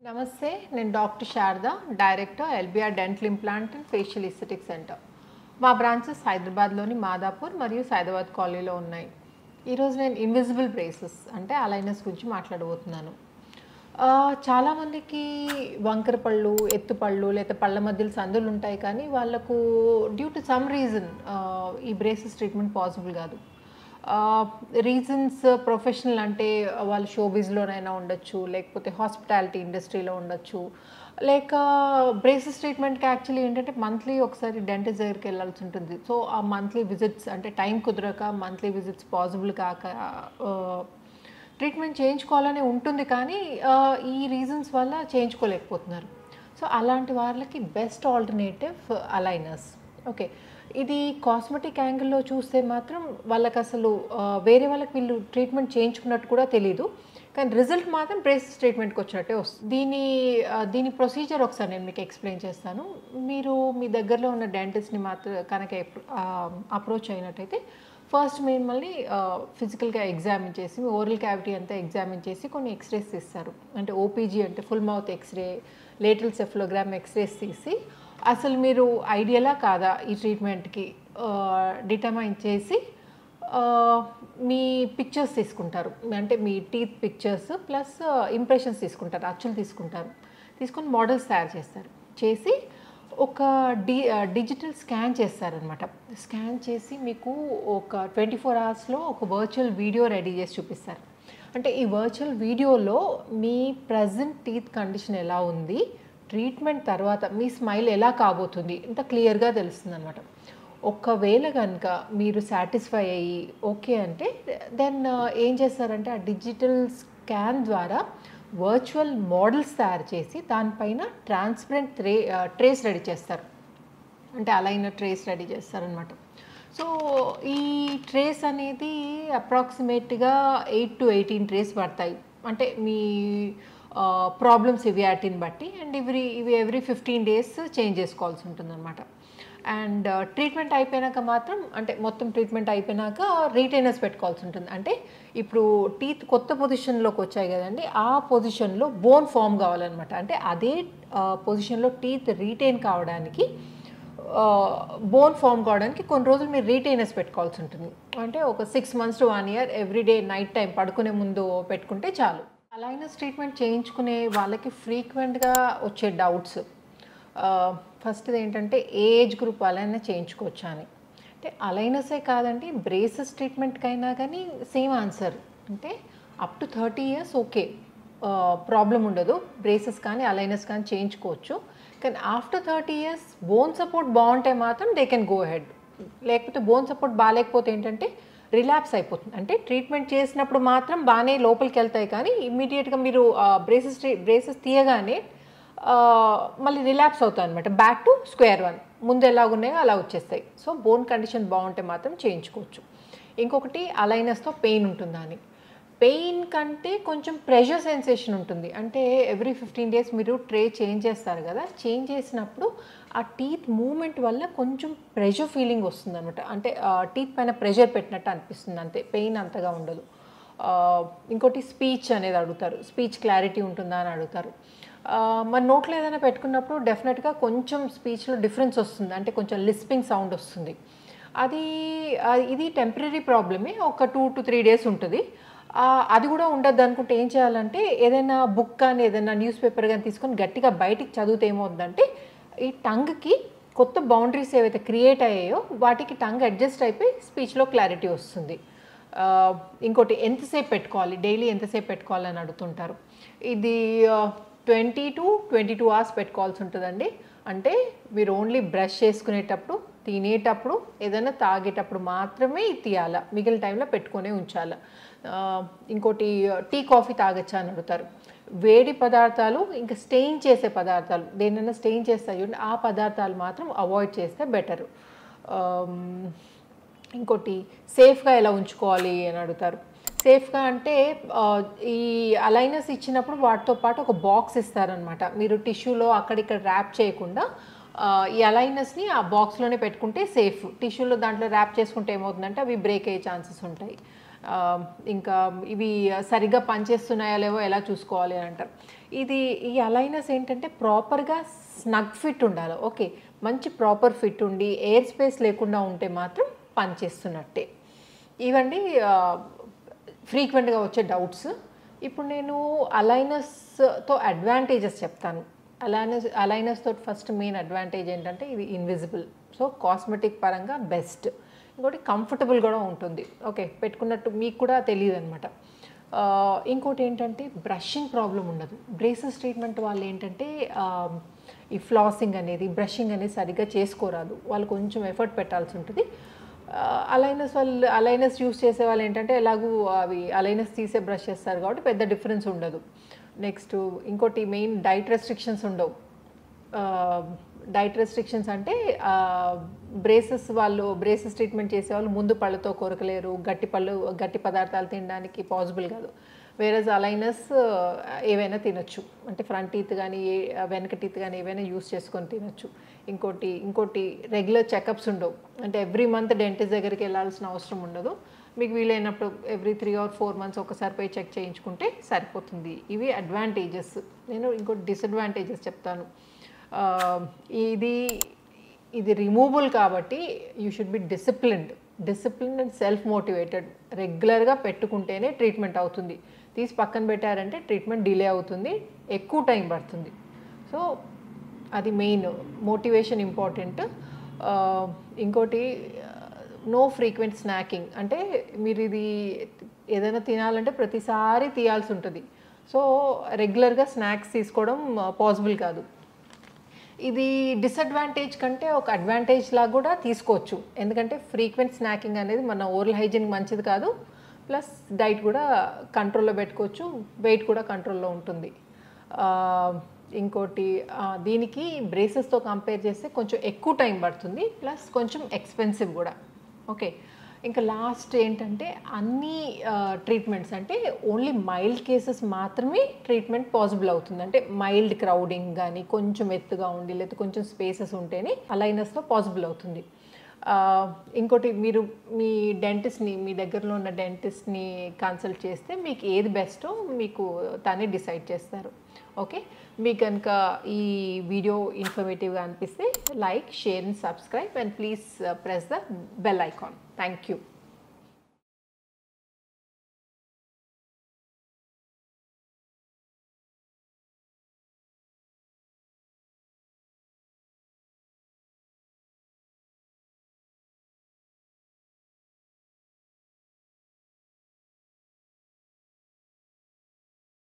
నమస్తే నేను doctor Sharada director LBR dental implant and facial aesthetic centre మా బ్రాంచెస్ హైదరాబాద్లోని మాదాపూర్ మరియు సైదాబాద్ కాలనీలో ఉన్నాయి ఈరోజు నేను ఇన్విజిబుల్ బ్రేసెస్ అంటే అలైనస్ గురించి మాట్లాడబోతున్నాను ఆ, చాలామందికి వంకర పళ్ళు ఎత్తు పళ్ళు లేదా పళ్ళ మధ్యలో సందులు ఉంటాయి కానీ వాళ్ళకు డ్యూ టు సమ్ రీజన్ ఈ బ్రేసెస్ ట్రీట్మెంట్ పాసిబుల్ కాదు రీజన్స్ ప్రొఫెషనల్ అంటే వాళ్ళు షోబీస్లోనైనా ఉండొచ్చు లేకపోతే హాస్పిటాలిటీ ఇండస్ట్రీలో ఉండొచ్చు లేక బ్రేసెస్ ట్రీట్మెంట్కి యాక్చువల్లీ ఏంటంటే మంత్లీ ఒకసారి డెంటిస్ట్ దగ్గరికి వెళ్ళాల్సి ఉంటుంది సో ఆ మంత్లీ విజిట్స్ అంటే టైం కుదరక మంత్లీ విజిట్స్ పాసిబుల్ కాక ట్రీట్మెంట్ చేయించుకోవాలని ఉంటుంది కానీ ఆ, ఈ రీజన్స్ వల్ల చేయించుకోలేకపోతున్నారు సో అలాంటి వాళ్ళకి బెస్ట్ ఆల్టర్నేటివ్ అలైనర్స్ ఓకే ఇది కాస్మెటిక్ యాంగిల్లో చూస్తే మాత్రం వాళ్ళకి అసలు ఆ, వేరే వాళ్ళకి వీళ్ళు ట్రీట్మెంట్ చేయించుకున్నట్టు కూడా తెలీదు కానీ రిజల్ట్ మాత్రం బ్రేసెస్ ట్రీట్మెంట్కి వచ్చినట్టే వస్తుంది దీని ఆ, దీని ప్రొసీజర్ ఒకసారి నేను మీకు ఎక్స్ప్లెయిన్ చేస్తాను మీరు మీ దగ్గరలో ఉన్న డెంటిస్ట్ని మాత్రం కనుక అప్రోచ్ అయినట్టయితే ఫస్ట్ మిమ్మల్ని ఫిజికల్గా ఎగ్జామిన్ చేసి మీ ఓరల్ క్యావిటీ అంతా ఎగ్జామిన్ చేసి కొన్ని ఎక్స్రేస్ ఇస్తారు అంటే ఓపీజీ అంటే full mouth x-ray lateral cephalogram x-rays తీసి అసలు మీరు ఐడియలా కాదా ఈ ట్రీట్మెంట్కి డిటర్మైన్ చేసి ఆ, మీ పిక్చర్స్ తీసుకుంటారు అంటే మీ టీత్ పిక్చర్స్ ప్లస్ ఇంప్రెషన్స్ తీసుకుంటారు అచ్చులు తీసుకుంటారు తీసుకొని మోడల్స్ తయారు చేస్తారు చేసి ఒక డి డిజిటల్ స్కాన్ చేస్తారనమాట స్కాన్ చేసి మీకు ఒక ట్వంటీ ఫోర్ అవర్స్లో ఒక వర్చువల్ వీడియో రెడీ చేసి చూపిస్తారు అంటే ఈ వర్చువల్ వీడియోలో మీ ప్రజెంట్ టీత్ కండిషన్ ఎలా ఉంది ట్రీట్మెంట్ తర్వాత మీ స్మైల్ ఎలా కాబోతుంది ఇంత క్లియర్గా తెలుస్తుంది అనమాట ఒకవేళ కనుక మీరు సాటిస్ఫై అయ్యి ఓకే అంటే దెన్ ఏం చేస్తారంటే ఆ డిజిటల్ స్కాన్ ద్వారా వర్చువల్ మోడల్స్ తయారు చేసి దానిపైన ట్రాన్స్పరెంట్ ట్రే ట్రేస్ రెడీ చేస్తారు అంటే అలైన ట్రేస్ రెడీ చేస్తారనమాట సో ఈ ట్రేస్ అనేది అప్రాక్సిమేట్గా ఎయిట్ టు ఎయిటీన్ ట్రేస్ పడతాయి అంటే మీ ప్రాబ్లమ్ సివియారిటీని బట్టి అండ్ ఇవి ఇవి ఎవ్రీ ఫిఫ్టీన్ డేస్ చేంజ్ చేసుకోవాల్సి ఉంటుందన్నమాట అండ్ ట్రీట్మెంట్ అయిపోయినాక మాత్రం అంటే మొత్తం ట్రీట్మెంట్ అయిపోయినాక రీటైనర్స్ పెట్టుకోవాల్సి ఉంటుంది అంటే ఇప్పుడు టీత్ కొత్త పొజిషన్లోకి వచ్చాయి కదండి ఆ పొజిషన్లో బోన్ ఫామ్ కావాలన్నమాట అంటే అదే పొజిషన్లో టీత్ రీటైన్ కావడానికి బోన్ ఫామ్ కావడానికి కొన్ని రోజులు మీరు రీటైనర్స్ పెట్టుకోవాల్సి ఉంటుంది అంటే ఒక six months to one year every day night time పడుకునే ముందు పెట్టుకుంటే చాలు అలైనస్ ట్రీట్మెంట్ చేయించుకునే వాళ్ళకి ఫ్రీక్వెంట్గా వచ్చే డౌట్స్ ఫస్ట్ ఏంటంటే ఏ ఏజ్ గ్రూప్ వాళ్ళైనా చేయించుకోవచ్చా అని అంటే అలైనసే కాదండి బ్రేసెస్ ట్రీట్మెంట్కైనా కానీ సేమ్ ఆన్సర్ అంటే up to thirty years okay problem ఉండదు బ్రేసెస్ కానీ అలైనస్ కానీ చేయించుకోవచ్చు కానీ after thirty years bone support బాగుంటే మాత్రం దే కెన్ గో హెడ్ లేకపోతే బోన్ సపోర్ట్ బాగాలేకపోతే ఏంటంటే రిలాప్స్ అయిపోతుంది అంటే ట్రీట్మెంట్ చేసినప్పుడు మాత్రం బాగానే లోపలికి వెళ్తాయి కానీ ఇమ్మీడియట్గా మీరు బ్రేసెస్ బ్రేసెస్ తీయగానే ఆ, మళ్ళీ రిలాప్స్ అవుతాయి అనమాట బ్యాక్ టు స్క్వేర్ వన్ ముందు ఎలా ఉన్నాయో అలా వచ్చేస్తాయి సో బోన్ కండిషన్ బాగుంటే మాత్రం చేయించుకోవచ్చు ఇంకొకటి అలైనస్తో పెయిన్ ఉంటుందా అని పెయిన్ కంటే కొంచెం ప్రెషర్ సెన్సేషన్ ఉంటుంది అంటే ఎవ్రీ ఫిఫ్టీన్ డేస్ మీరు ట్రే చేంజ్ చేస్తారు కదా చేంజ్ చేసినప్పుడు ఆ టీత్ మూమెంట్ వల్ల కొంచెం ప్రెషర్ ఫీలింగ్ వస్తుంది అనమాట అంటే టీత్ పైన ప్రెషర్ పెట్టినట్టు అనిపిస్తుంది అంతే పెయిన్ అంతగా ఉండదు ఆ, ఇంకోటి స్పీచ్ అనేది అడుగుతారు స్పీచ్ క్లారిటీ ఉంటుందా అని అడుగుతారు ఆ, మన నోట్లో ఏదైనా పెట్టుకున్నప్పుడు డెఫినెట్గా కొంచెం స్పీచ్లో డిఫరెన్స్ వస్తుంది అంటే కొంచెం లిస్పింగ్ సౌండ్ వస్తుంది అది ఆ, ఇది టెంపరీ ప్రాబ్లమే ఒక టూ టు త్రీ డేస్ ఉంటుంది ఆ, అది కూడా ఉండద్దు అనుకుంటే ఏం చేయాలంటే ఏదైనా బుక్ కానీ ఏదైనా న్యూస్ పేపర్ కానీ తీసుకొని గట్టిగా బయటికి చదివితే ఏమవుతుందంటే ఈ టంగ్కి కొత్త బౌండరీస్ ఏవైతే క్రియేట్ అయ్యాయో వాటికి టంగ్ అడ్జస్ట్ అయిపోయి స్పీచ్లో క్లారిటీ వస్తుంది ఆ, ఇంకోటి ఎంతసేపు పెట్టుకోవాలి డైలీ ఎంతసేపు పెట్టుకోవాలని అడుగుతుంటారు ఇది twenty to twenty two hours పెట్టుకోవాల్సి ఉంటుందండి అంటే మీరు ఓన్లీ బ్రష్ చేసుకునేటప్పుడు తినేటప్పుడు ఏదైనా తాగేటప్పుడు మాత్రమే ఇది తీయాలా మిగిలిన టైంలో పెట్టుకునే ఉంచాలి ఆ, ఇంకోటి టీ కాఫీ తాగొచ్చా అని అడుగుతారు వేడి పదార్థాలు ఇంకా స్టెయిన్ చేసే పదార్థాలు దేనైనా స్టెయిన్ చేస్తాయి చూడండి ఆ పదార్థాలు మాత్రం అవాయిడ్ చేస్తే బెటరు ఇంకోటి సేఫ్గా ఎలా ఉంచుకోవాలి అని అడుగుతారు సేఫ్గా అంటే ఆ, ఈ అలైనస్ ఇచ్చినప్పుడు వాటితో పాటు ఒక బాక్స్ ఇస్తారనమాట మీరు టిష్యూలో అక్కడిక్కడ ర్యాప్ చేయకుండా ఆ, ఈ అలైనస్ని ఆ బాక్స్లోనే పెట్టుకుంటే సేఫ్ టిష్యూలో దాంట్లో ర్యాప్ చేసుకుంటే ఏమవుతుందంటే అవి బ్రేక్ అయ్యే ఛాన్సెస్ ఉంటాయి ఆ, ఇంకా ఇవి సరిగ్గా పనిచేస్తున్నాయా లేవో ఎలా చూసుకోవాలి అని అంటారు ఇది ఈ అలైనస్ ఏంటంటే ప్రాపర్గా స్నగ్ ఫిట్ ఉండాలి ఓకే మంచి ప్రాపర్ ఫిట్ ఉండి ఎయిర్ స్పేస్ లేకుండా ఉంటే మాత్రం పనిచేస్తున్నట్టే ఇవండి ఫ్రీక్వెంట్గా వచ్చే డౌట్స్ ఇప్పుడు నేను అలైనస్తో అడ్వాంటేజెస్ చెప్తాను అలైనస్ అలైనస్ తోటి ఫస్ట్ మెయిన్ అడ్వాంటేజ్ ఏంటంటే ఇది ఇన్విజిబుల్ సో కాస్మెటిక్ పరంగా బెస్ట్ ఇంకోటి కంఫర్టబుల్ కూడా ఉంటుంది ఓకే పెట్టుకున్నట్టు మీకు కూడా తెలియదు అనమాట ఇంకోటి ఏంటంటే బ్రషింగ్ ప్రాబ్లం ఉండదు బ్రేసెస్ ట్రీట్మెంట్ వాళ్ళు ఏంటంటే ఆ, ఈ ఫ్లాసింగ్ అనేది బ్రషింగ్ అనేది సరిగ్గా చేసుకోరాదు వాళ్ళు కొంచెం ఎఫర్ట్ పెట్టాల్సి ఉంటుంది అలైనస్ వాళ్ళు అలైనస్ యూస్ చేసే వాళ్ళు ఏంటంటే ఎలాగూ అవి అలైనస్ తీసే బ్రష్ చేస్తారు కాబట్టి పెద్ద డిఫరెన్స్ ఉండదు నెక్స్ట్ ఇంకోటి మెయిన్ డైట్ రెస్ట్రిక్షన్స్ ఉండవు డైట్ రెస్ట్రిక్షన్స్ అంటే బ్రేసెస్ వాళ్ళు బ్రేసెస్ ట్రీట్మెంట్ చేసే వాళ్ళు ముందు పళ్ళతో కొరకలేరు గట్టి పళ్ళు గట్టి పదార్థాలు తినడానికి పాసిబుల్ కాదు వేరే అలైనస్ ఏవైనా తినొచ్చు అంటే ఫ్రంట్ టీత్ కానీ ఏ వెనక టీత్ కానీ ఏవైనా యూస్ చేసుకొని తినొచ్చు ఇంకోటి ఇంకోటి రెగ్యులర్ చెకప్స్ ఉండవు అంటే ఎవ్రీ మంత్ డెంటిస్ట్ దగ్గరికి వెళ్ళాల్సిన అవసరం ఉండదు మీకు వీలైనప్పుడు every three or four months ఒకసారి పోయి చెక్ చేయించుకుంటే సరిపోతుంది ఇవి అడ్వాంటేజెస్ నేను ఇంకోటి డిసడ్వాంటేజెస్ చెప్తాను ఆ, ఇది ఇది రిమూవబుల్ కాబట్టి you should be disciplined discipline and self motivated రెగ్యులర్గా పెట్టుకుంటేనే ట్రీట్మెంట్ అవుతుంది తీసి పక్కన పెట్టారంటే ట్రీట్మెంట్ డిలే అవుతుంది ఎక్కువ టైం పడుతుంది సో అది మెయిన్ మోటివేషన్ ఇంపార్టెంట్ ఇంకోటి నో ఫ్రీక్వెంట్ స్నాకింగ్ అంటే మీరు ఇది ఏదైనా తినాలంటే ప్రతిసారి తీయాల్సి ఉంటుంది సో రెగ్యులర్గా స్నాక్స్ తీసుకోవడం పాసిబుల్ కాదు ఇది డిసడ్వాంటేజ్ కంటే ఒక అడ్వాంటేజ్ లాగా కూడా తీసుకోవచ్చు ఎందుకంటే ఫ్రీక్వెంట్ స్నాకింగ్ అనేది మన ఓరల్ హైజీన్ మంచిది కాదు ప్లస్ డైట్ కూడా కంట్రోల్లో పెట్టుకోవచ్చు వెయిట్ కూడా కంట్రోల్లో ఉంటుంది ఆ, ఇంకోటి ఆ, దీనికి బ్రేసెస్తో కంపేర్ చేస్తే కొంచెం ఎక్కువ టైం పడుతుంది ప్లస్ కొంచెం ఎక్స్పెన్సివ్ కూడా ఓకే ఇంకా లాస్ట్ ఏంటంటే అన్ని ట్రీట్మెంట్స్ అంటే ఓన్లీ మైల్డ్ కేసెస్ మాత్రమే ట్రీట్మెంట్ పాసిబుల్ అవుతుంది అంటే మైల్డ్ క్రౌడింగ్ కానీ కొంచెం ఎత్తుగా ఉండి లేదా కొంచెం స్పేసెస్ ఉంటేనే అలైనస్తో పాసిబుల్ అవుతుంది ఆ, ఇంకోటి మీరు మీ డెంటిస్ట్ని మీ దగ్గరలో ఉన్న డెంటిస్ట్ని కన్సల్ట్ చేస్తే మీకు ఏది బెస్టో మీకు తనే డిసైడ్ చేస్తారు ఓకే మీకు కనుక ఈ వీడియో ఇన్ఫర్మేటివ్గా అనిపిస్తే like share and subscribe and please press the bell icon thank you